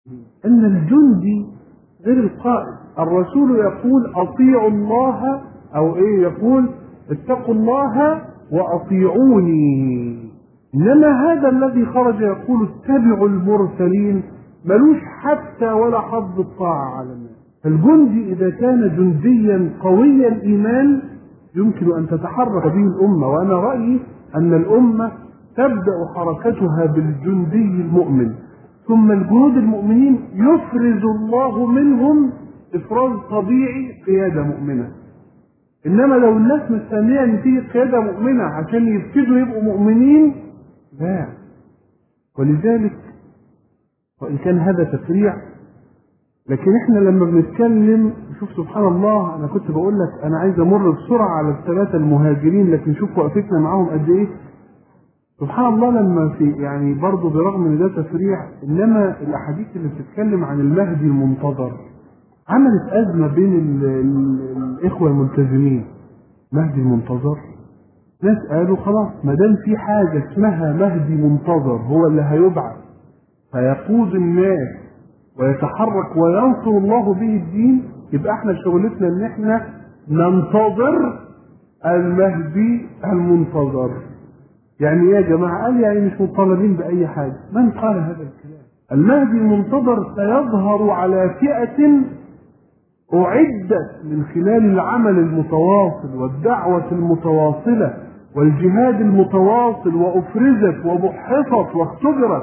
أن الجندي غير القائد الرسول يقول أطيعوا الله أو إيه يقول اتقوا الله وأطيعوني إنما هذا الذي خرج يقول اتبعوا المرسلين ملوش حتى ولا حظ الطاعة على الناس الجندي إذا كان جنديا قوي الإيمان يمكن أن تتحرك به الأمة وأنا رأيي أن الأمة تبدأ حركتها بالجندي المؤمن ثم الجنود المؤمنين يفرز الله منهم إفراز طبيعي قيادة مؤمنة إنما لو الناس مستنية أن تيجي قيادة مؤمنة عشان يبتدوا يبقوا مؤمنين لا ولذلك وإن كان هذا تفريع لكن احنا لما بنتكلم شوف سبحان الله انا كنت بقول لك انا عايز امر بسرعه على الثلاثه المهاجرين لكن شوف وقفتنا معاهم قد ايه سبحان الله لما في يعني برضه برغم ان ده تفريع انما الاحاديث اللي بتتكلم عن المهدي المنتظر عملت ازمه بين ال ال الاخوه الملتزمين مهدي المنتظر ناس قالوا خلاص ما دام في حاجه اسمها مهدي منتظر هو اللي هيبعث فيقود الناس ويتحرك وينصر الله به الدين يبقى احنا شغلتنا ان احنا ننتظر المهدي المنتظر يعني ايه يا جماعه قال يعني مش مطالبين باي حاجه من قال هذا الكلام المهدي المنتظر سيظهر على فئه اعدت من خلال العمل المتواصل والدعوه المتواصله والجهاد المتواصل وافرزت وبحثت واختبرت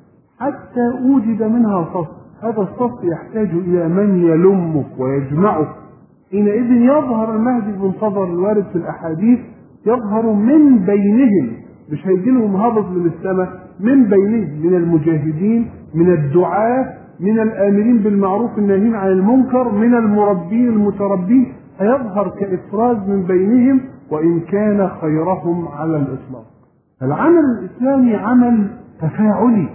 حتى اوجد منها صف هذا الصف يحتاج الى من يلمه ويجمعه حينئذ يظهر المهدي المنتظر الوارد في الاحاديث يظهر من بينهم مش هيجي لهم هبط من السماء من بينهم من المجاهدين من الدعاة من الآمرين بالمعروف الناهين عن المنكر من المربين المتربين هيظهر كإفراز من بينهم وإن كان خيرهم على الإطلاق العمل الإسلامي عمل تفاعلي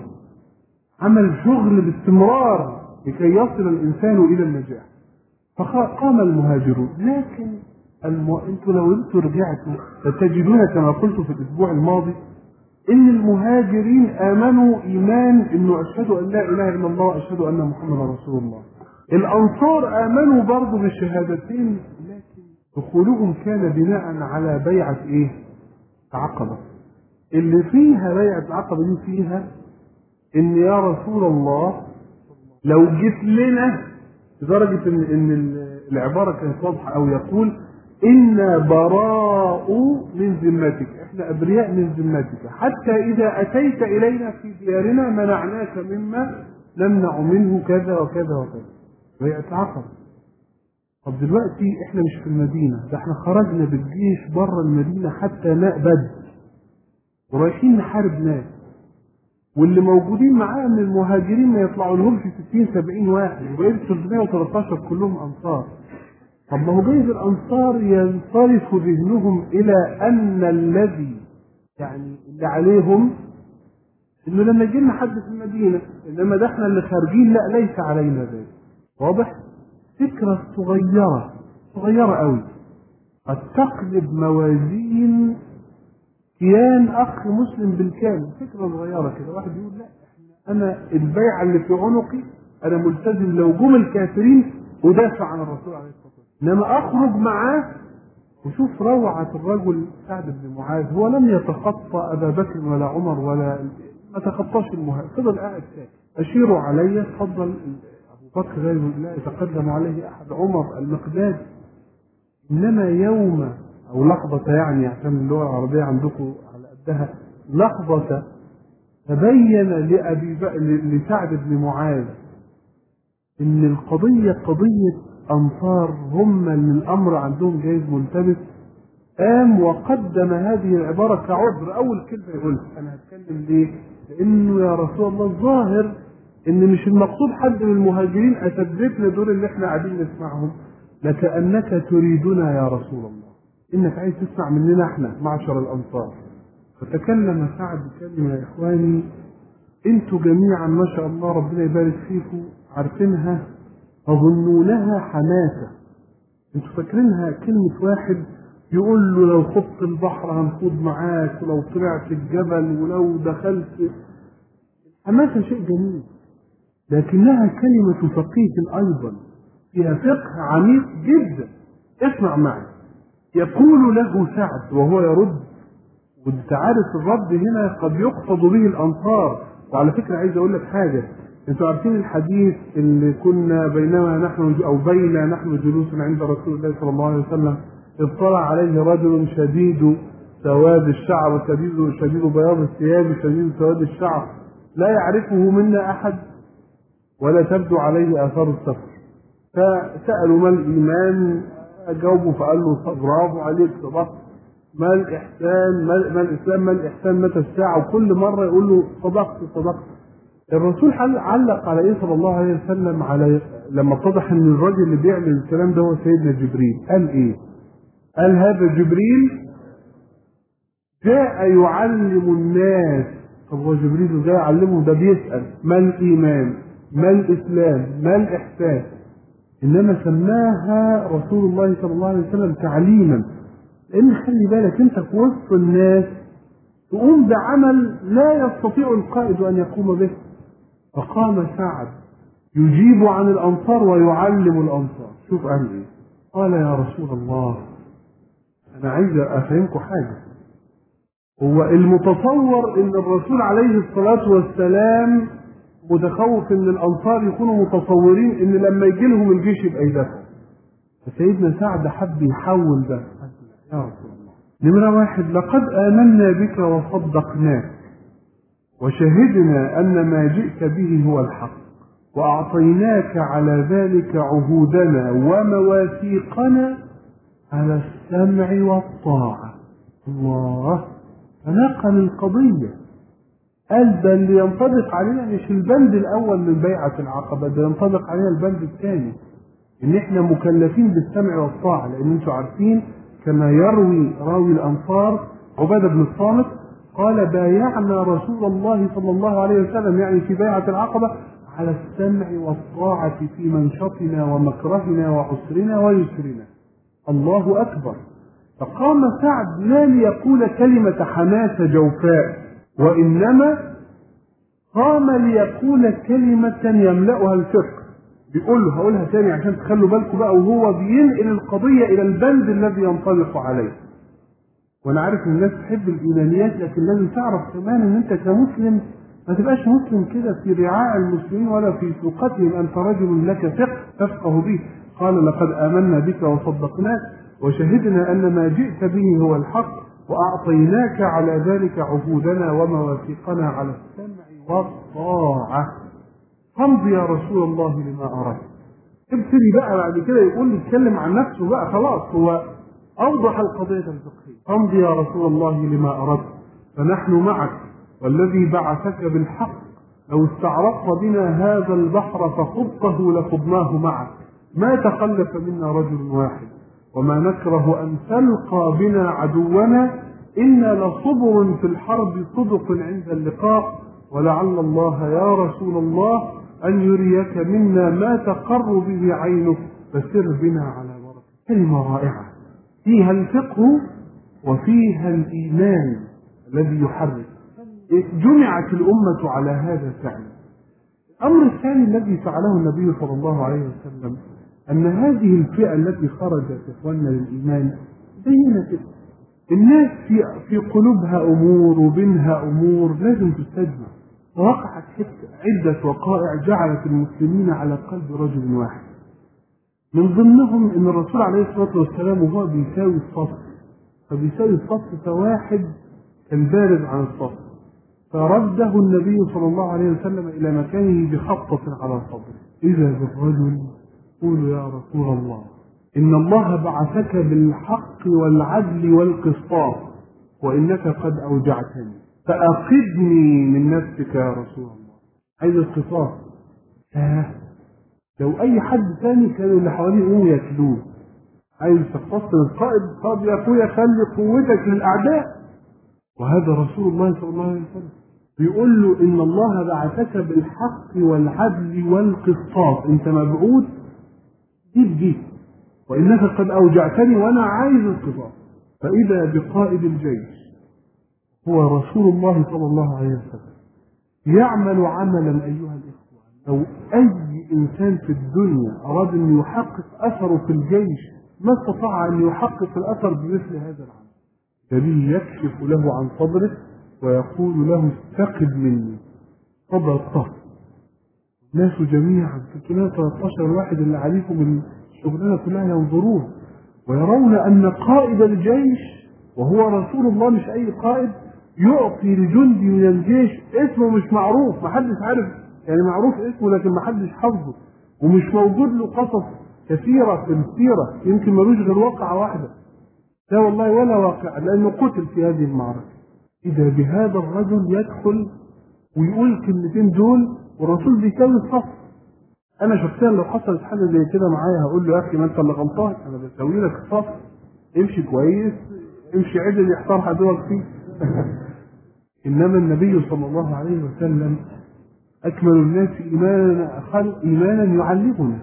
عمل شغل باستمرار لكي يصل الإنسان إلى النجاح فقام المهاجرون لكن الم... انتوا لو انتوا رجعتوا ستجدون كما قلت في الاسبوع الماضي ان المهاجرين امنوا ايمان انه اشهد ان لا اله الا الله واشهد ان محمدا رسول الله الانصار امنوا برضه بالشهادتين لكن دخولهم كان بناء على بيعه ايه عقبه اللي فيها بيعه العقبه دي فيها ان يا رسول الله لو جيت لنا لدرجه ان ان العباره كانت واضحه او يقول إنا براء من ذمتك احنا أبرياء من ذمتك حتى إذا أتيت إلينا في ديارنا منعناك مما نمنع منه كذا وكذا وكذا وهي عقبة طب دلوقتي احنا مش في المدينة ده احنا خرجنا بالجيش بره المدينة حتى ماء بدر ورايحين نحارب ناس واللي موجودين معانا من المهاجرين ما يطلعوا لهمش 60 70 واحد وبقيت 313 كلهم انصار طب ما هو جايز الانصار ينصرف ذهنهم الى ان الذي يعني اللي عليهم انه لما يجي لنا حد في المدينه انما ده احنا اللي خارجين لا ليس علينا ذلك واضح؟ فكره صغيره صغيره قوي قد تقلب موازين كيان اخ مسلم بالكامل فكره صغيره كده واحد يقول لا احنا انا البيعه اللي في عنقي انا ملتزم لو جم الكافرين ادافع عن الرسول عليه الصلاه والسلام انما اخرج معاه وشوف روعة الرجل سعد بن معاذ هو لم يتخطى أبا بكر ولا عمر ولا ما تخطاش المهاجر فضل قاعد ساكت أشيروا علي تفضل أبو بكر لا يتقدم عليه أحد عمر المقداد إنما يوم أو لحظة يعني عشان اللغة العربية عندكم على قدها لحظة تبين لأبي ب... لسعد بن معاذ إن القضية قضية أنصار هم اللي الأمر عندهم جايز ملتبس قام وقدم هذه العبارة كعذر أول كلمة يقولها أنا هتكلم ليه؟ لأنه يا رسول الله الظاهر إن مش المقصود حد من المهاجرين أسدفنا دول اللي إحنا قاعدين نسمعهم لكأنك تريدنا يا رسول الله إنك عايز تسمع مننا إحنا معشر الأنصار فتكلم سعد كلمة يا إخواني أنتوا جميعا ما شاء الله ربنا يبارك فيكم عارفينها تظنونها حماسة انتوا فاكرينها كلمة واحد يقول له لو خضت البحر هنخوض معاك ولو طلعت الجبل ولو دخلت الحماسة شيء جميل لكنها كلمة فقيه أيضا فيها فقه عميق جدا اسمع معي يقول له سعد وهو يرد وانت عارف الرد هنا قد يقصد به الانصار وعلى فكره عايز اقول لك حاجه انتوا عارفين الحديث اللي كنا بينما نحن او بين نحن جلوس عند رسول الله صلى الله عليه وسلم اطلع عليه رجل شديد سواد الشعر شديد شديد بياض الثياب شديد سواد الشعر لا يعرفه منا احد ولا تبدو عليه اثار السفر فسالوا ما الايمان جاوبوا فقال له برافو عليك صدقت ما الإحسان ما, ما الإسلام ما الإحسان متى الساعة وكل مرة يقول له صدقت صدقت الرسول علق على إيه صلى الله عليه وسلم على لما اتضح إن الراجل اللي بيعمل الكلام ده هو سيدنا جبريل قال إيه؟ قال هذا جبريل جاء يعلم الناس طب هو جبريل جاء يعلمه ده بيسأل ما الإيمان ما الإسلام ما الإحسان إنما سماها رسول الله صلى الله عليه وسلم تعليما لان خلي بالك انت في وسط الناس تقوم بعمل لا يستطيع القائد ان يقوم به فقام سعد يجيب عن الانصار ويعلم الانصار شوف قال ايه قال يا رسول الله انا عايز افهمكم حاجه هو المتصور ان الرسول عليه الصلاه والسلام متخوف ان الانصار يكونوا متصورين ان لما يجي لهم الجيش يبقى يدافعوا فسيدنا سعد حب يحول ده يا رسول الله نمرة واحد لقد آمنا بك وصدقناك وشهدنا أن ما جئت به هو الحق وأعطيناك على ذلك عهودنا ومواثيقنا على السمع والطاعة الله فنقل القضية قال ده اللي ينطبق علينا مش البند الأول من بيعة العقبة ده ينطبق علينا البند الثاني إن إحنا مكلفين بالسمع والطاعة لأن أنتم عارفين كما يروي راوي الأنصار عبادة بن الصامت قال بايعنا رسول الله صلى الله عليه وسلم يعني في بيعة العقبة على السمع والطاعة في منشطنا ومكرهنا وعسرنا ويسرنا الله أكبر فقام سعد لا ليقول كلمة حماسة جوفاء وإنما قام ليقول كلمة يملأها الفقه بيقول له هقولها تاني عشان تخلوا بالكم بقى وهو بينقل القضية إلى البند الذي ينطلق عليه. وأنا عارف إن الناس تحب الإيمانيات لكن لازم تعرف كمان إن أنت كمسلم ما تبقاش مسلم كده في رعاء المسلمين ولا في سوقتهم أنت رجل لك فقه تفقه به. قال لقد آمنا بك وصدقناك وشهدنا أن ما جئت به هو الحق وأعطيناك على ذلك عهودنا ومواثيقنا على السمع والطاعة. فامض يا رسول الله لما أردت ابتدي بقى بعد كده يقول لي يتكلم عن نفسه بقى خلاص هو أوضح القضية الفقهية فامض يا رسول الله لما أردت فنحن معك والذي بعثك بالحق لو استعرضت بنا هذا البحر فخضته لخضناه معك ما تخلف منا رجل واحد وما نكره أن تلقى بنا عدونا إنا لصبر في الحرب صدق عند اللقاء ولعل الله يا رسول الله أن يريك منا ما تقر به عينك فسر بنا على بركة كلمة رائعة فيها الفقه وفيها الإيمان الذي يحرك جمعت الأمة على هذا فعلا الأمر الثاني الذي فعله النبي صلى الله عليه وسلم أن هذه الفئة التي خرجت إخواننا للإيمان زينا كده الناس في في قلوبها أمور وبينها أمور لازم تستجمع ووقعت عدة وقائع جعلت المسلمين على قلب رجل واحد من ضمنهم ان الرسول عليه الصلاه والسلام وهو بيساوي الصف فبيساوي الصف فواحد كان بارز عن الصف فرده النبي صلى الله عليه وسلم الى مكانه بخبطه على صدره اذا بالرجل قولوا يا رسول الله ان الله بعثك بالحق والعدل والقسطاس وانك قد اوجعتني فأخذني من نفسك يا رسول الله عايز القصاص آه. لو أي حد ثاني كانوا اللي حواليه يقوموا ياكلوه عايز تقتصر القائد طب يا أخويا خلي قوتك للأعداء وهذا رسول الله صلى الله عليه وسلم بيقول له إن الله بعثك بالحق والعدل والقسطاس أنت مبعوث جيب جيب وإنك قد أوجعتني وأنا عايز القصاص فإذا بقائد الجيش هو رسول الله صلى الله عليه وسلم يعمل عملا أيها الإخوة لو أي إنسان في الدنيا أراد أن يحقق أثره في الجيش ما استطاع أن يحقق الأثر بمثل هذا العمل النبي يكشف له عن صدره ويقول له استقد مني صدر الطهر الناس جميعا 313 واحد اللي عليكم الشغلانة كلها ينظرون ويرون أن قائد الجيش وهو رسول الله مش أي قائد يعطي لجندي من الجيش اسمه مش معروف محدش عارف يعني معروف اسمه لكن محدش حافظه ومش موجود له قصص كثيرة في السيرة يمكن ملوش غير واقعة واحدة لا والله ولا واقع لأنه قتل في هذه المعركة إذا بهذا الرجل يدخل ويقول الكلمتين دول والرسول بيساوي الصف أنا شخصيا لو حصلت حاجة زي كده معايا هقول له يا أخي ما أنت اللي غلطان أنا بساوي لك الصف امشي كويس امشي عدل يحتار عدوك فيه إنما النبي صلى الله عليه وسلم أكمل الناس إيمانا أخل إيمانا يعلمنا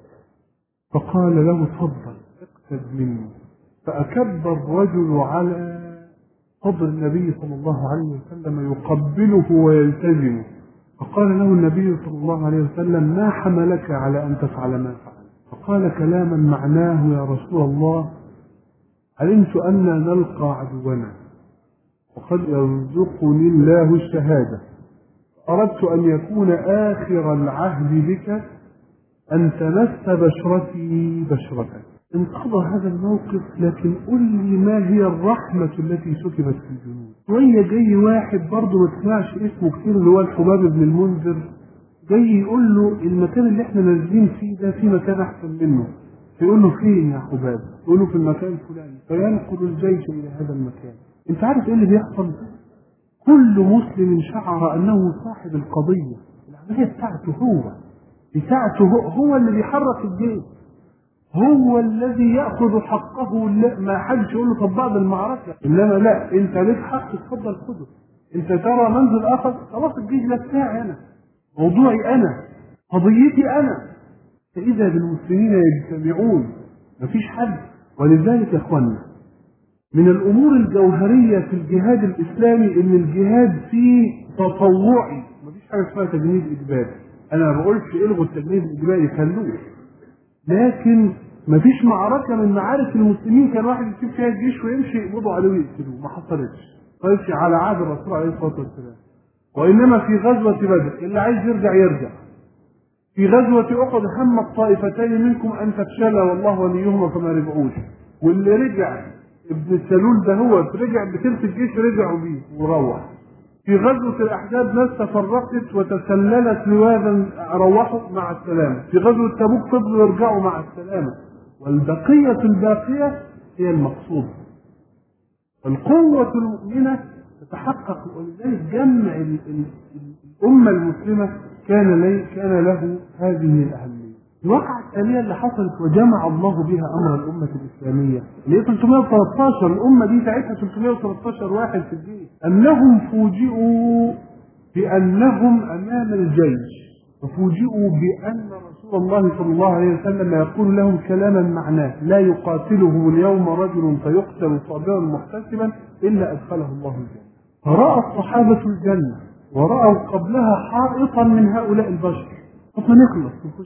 فقال له تفضل اقتد مني فأكب الرجل على صدر النبي صلى الله عليه وسلم يقبله ويلتزمه فقال له النبي صلى الله عليه وسلم ما حملك على أن تفعل ما فعل فقال كلاما معناه يا رسول الله علمت أن نلقى عدونا وقد يرزقني الله الشهادة أردت أن يكون آخر العهد بك أن تمس بشرتي بشرتك انقضى هذا الموقف لكن قل لي ما هي الرحمة التي سكبت في الجنود شوية جاي واحد برضه ما تسمعش اسمه كتير اللي هو الحباب بن المنذر جاي يقول له المكان اللي احنا نازلين فيه ده في مكان احسن منه فيقول له فين يا حباب يقول له في المكان الفلاني فينقل الجيش الى هذا المكان انت عارف ايه اللي بيحصل كل مسلم شعر انه صاحب القضيه العمليه بتاعته هو بتاعته هو, هو اللي بيحرك الجيش هو الذي ياخذ حقه لا ما حدش يقول له طب بعد المعركه انما لا انت ليك حق تفضل خده انت ترى منزل اخر خلاص الجيش ده بتاعي انا موضوعي انا قضيتي انا فاذا بالمسلمين يجتمعون مفيش حد ولذلك يا اخوانا من الامور الجوهريه في الجهاد الاسلامي ان الجهاد فيه تطوعي مفيش حاجه اسمها تجنيد اجباري انا ما بقولش الغوا التجنيد الاجباري خلوه لكن مفيش معركة من معارك المسلمين كان واحد يسيب فيها الجيش ويمشي يقبضوا عليه ويقتلوه ما حصلتش طيب على عهد الرسول عليه الصلاة والسلام وإنما في غزوة بدر اللي عايز يرجع يرجع في غزوة أحد هم الطائفتين منكم أن تفشلا والله وليهما فما رجعوش واللي رجع ابن سلول ده هو رجع بثلث الجيش رجعوا بيه وروح في غزوة الأحزاب ناس تفرقت وتسللت لواذا روحوا مع السلامة في غزوة تبوك فضلوا يرجعوا مع السلامة والبقية الباقية هي المقصودة القوة المؤمنة تتحقق ولذلك جمع ال- ال- الأمة المسلمة كان لي كان له هذه الأهمية الواقعة الثانية اللي حصلت وجمع الله بها أمر الأمة الإسلامية اللي هي 313 الأمة دي ساعتها 313 واحد في الجيش أنهم فوجئوا بأنهم أمام الجيش وفوجئوا بأن رسول الله صلى الله عليه وسلم يقول لهم كلاما معناه لا يقاتلهم اليوم رجل فيقتل صابرا محتسبا إلا أدخله الله الجنة فرأى الصحابة الجنة ورأوا قبلها حائطا من هؤلاء البشر طب ما نخلص